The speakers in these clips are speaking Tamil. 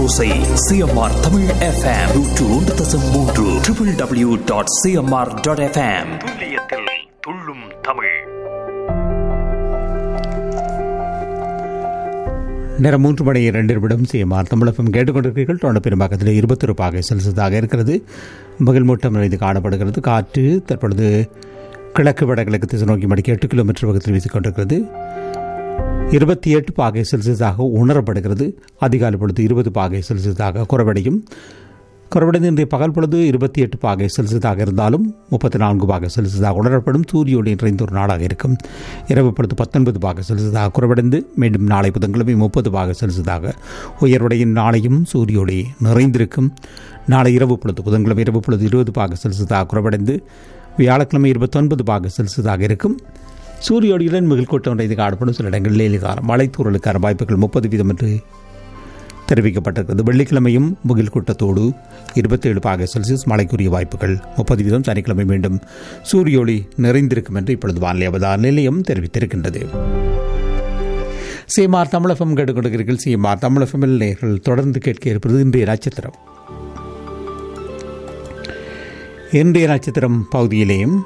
ஓசை சிஎம்ஆர் தமிழ் எஃப்எம் நூற்று ஒன்று தசம் மூன்று triple W dot CMR dot FM துல்லியத்தில் துள்ளும் தமிழ் நேரம் மூன்று மணி இரண்டு நிமிடம் சிஎம்ஆர் தமிழகம் கேட்டுக்கொண்டிருக்கிறீர்கள் தொண்ட பெரும்பாக்கத்தில் இருபத்தொரு பாகை செல்சியஸாக இருக்கிறது மகிழ் மூட்டம் நிறைந்து காணப்படுகிறது காற்று தற்பொழுது கிழக்கு வடகிழக்கு திசை நோக்கி மணிக்கு எட்டு கிலோமீட்டர் வேகத்தில் வீசிக்கொண்டிருக்கிறது இருபத்தி எட்டு பாகை செல்சியஸாக உணரப்படுகிறது அதிகாலை பொழுது இருபது பாகை செல்சியஸாக குறைவடையும் குறைவடைந்து இன்றைய பகல் பொழுது இருபத்தி எட்டு பாகை செல்சியஸாக இருந்தாலும் முப்பத்தி நான்கு பாகை செல்சியஸாக உணரப்படும் சூரிய ஒளி நிறைந்த ஒரு நாளாக இருக்கும் இரவு பொழுது பத்தொன்பது பாகை செல்சியஸாக குறைவடைந்து மீண்டும் நாளை புதன்கிழமை முப்பது பாகை செல்சியஸாக உயர்வடையும் நாளையும் சூரிய ஒளி நிறைந்திருக்கும் நாளை இரவு பொழுது புதன்கிழமை இரவு பொழுது இருபது பாகை செல்சியஸாக குறைவடைந்து வியாழக்கிழமை இருபத்தொன்பது பாகை செல்சியஸாக இருக்கும் சூரிய ஒளியுடன் மிகில் கூட்டம் நிறைந்து காணப்படும் சில இடங்களில் லேலிகாரம் மழைத்தூரலுக்கான வாய்ப்புகள் முப்பது வீதம் என்று தெரிவிக்கப்பட்டிருக்கிறது வெள்ளிக்கிழமையும் முகில் கூட்டத்தோடு இருபத்தேழு பாகை செல்சியஸ் மழைக்குரிய வாய்ப்புகள் முப்பது வீதம் சனிக்கிழமை மீண்டும் சூரிய ஒளி நிறைந்திருக்கும் என்று இப்பொழுது வானிலை அவதார நிலையம் தெரிவித்திருக்கின்றது சிஎம்ஆர் தமிழகம் கேட்டுக்கொண்டிருக்கிறீர்கள் சிஎம்ஆர் தமிழகமில் நேர்கள் தொடர்ந்து கேட்க இருப்பது இன்றைய நட்சத்திரம் இன்றைய நட்சத்திரம் பகுதியிலேயும்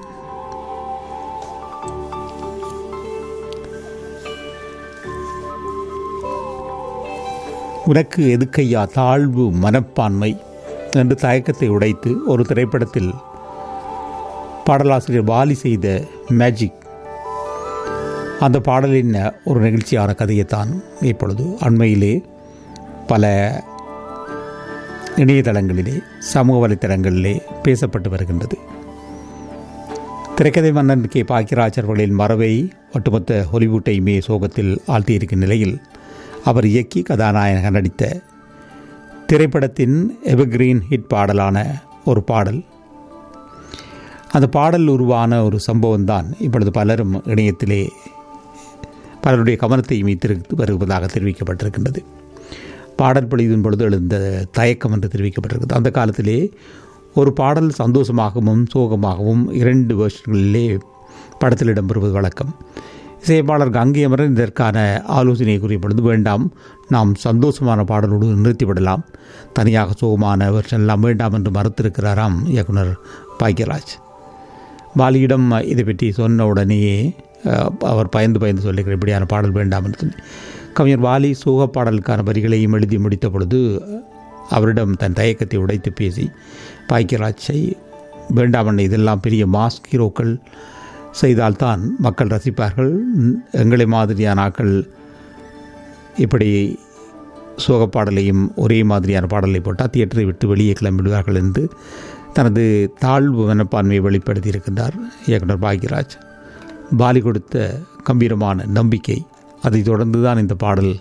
உனக்கு எதுக்கையா தாழ்வு மனப்பான்மை என்று தயக்கத்தை உடைத்து ஒரு திரைப்படத்தில் பாடலாசிரியர் வாலி செய்த மேஜிக் அந்த பாடலின் ஒரு நிகழ்ச்சியான கதையைத்தான் இப்பொழுது அண்மையிலே பல இணையதளங்களிலே சமூக வலைத்தளங்களிலே பேசப்பட்டு வருகின்றது திரைக்கதை மன்னன் கே பாக்கியராஜ் அவர்களின் மரபை ஒட்டுமொத்த ஹாலிவுட்டையுமே சோகத்தில் ஆழ்த்தியிருக்கும் நிலையில் அவர் இயக்கி கதாநாயகன் நடித்த திரைப்படத்தின் எவர்கிரீன் ஹிட் பாடலான ஒரு பாடல் அந்த பாடல் உருவான ஒரு சம்பவம் தான் இப்பொழுது பலரும் இணையத்திலே பலருடைய கவனத்தை மீத்திருக்கு வருவதாக தெரிவிக்கப்பட்டிருக்கின்றது பாடல் பொழிவின் பொழுது எழுந்த தயக்கம் என்று தெரிவிக்கப்பட்டிருக்கிறது அந்த காலத்திலே ஒரு பாடல் சந்தோஷமாகவும் சோகமாகவும் இரண்டு வேர்ஷன்களிலே படத்தில் இடம்பெறுவது வழக்கம் இசையமைப்பாளர் கங்கை அமரன் இதற்கான ஆலோசனை கூறிய பொழுது வேண்டாம் நாம் சந்தோஷமான பாடலோடு நிறுத்திவிடலாம் தனியாக சோகமான வெர்ஷன்லாம் வேண்டாம் என்று மறுத்திருக்கிறாராம் இயக்குனர் பாக்யராஜ் பாலியிடம் இதை பற்றி சொன்ன உடனேயே அவர் பயந்து பயந்து சொல்லுகிற இப்படியான பாடல் வேண்டாம் என்று சொல்லி கவிஞர் வாலி சோக பாடலுக்கான வரிகளையும் எழுதி முடித்த பொழுது அவரிடம் தன் தயக்கத்தை உடைத்து பேசி பாக்கியராஜை வேண்டாம் இதெல்லாம் பெரிய மாஸ் ஹீரோக்கள் செய்தால்தான் மக்கள் ரசிப்பார்கள் எங்களை மாதிரியான ஆக்கள் இப்படி சோகப்பாடலையும் ஒரே மாதிரியான பாடலை போட்டால் தியேட்டரை விட்டு வெளியே கிளம்பிடுவார்கள் என்று தனது தாழ்வு மனப்பான்மையை வெளிப்படுத்தி இருக்கின்றார் இயக்குனர் பாக்யராஜ் பாலி கொடுத்த கம்பீரமான நம்பிக்கை அதைத் தொடர்ந்து தான் இந்த பாடல்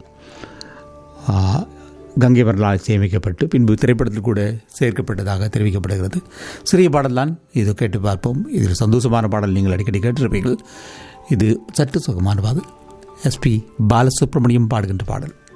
கங்கை மரலால் சேமிக்கப்பட்டு பின்பு திரைப்படத்தில் கூட சேர்க்கப்பட்டதாக தெரிவிக்கப்படுகிறது சிறிய பாடல் தான் இது கேட்டு பார்ப்போம் இதில் சந்தோஷமான பாடல் நீங்கள் அடிக்கடி கேட்டிருப்பீர்கள் இது சற்று சுகமான பாடல் எஸ்பி பாலசுப்ரமணியம் பாடுகின்ற பாடல்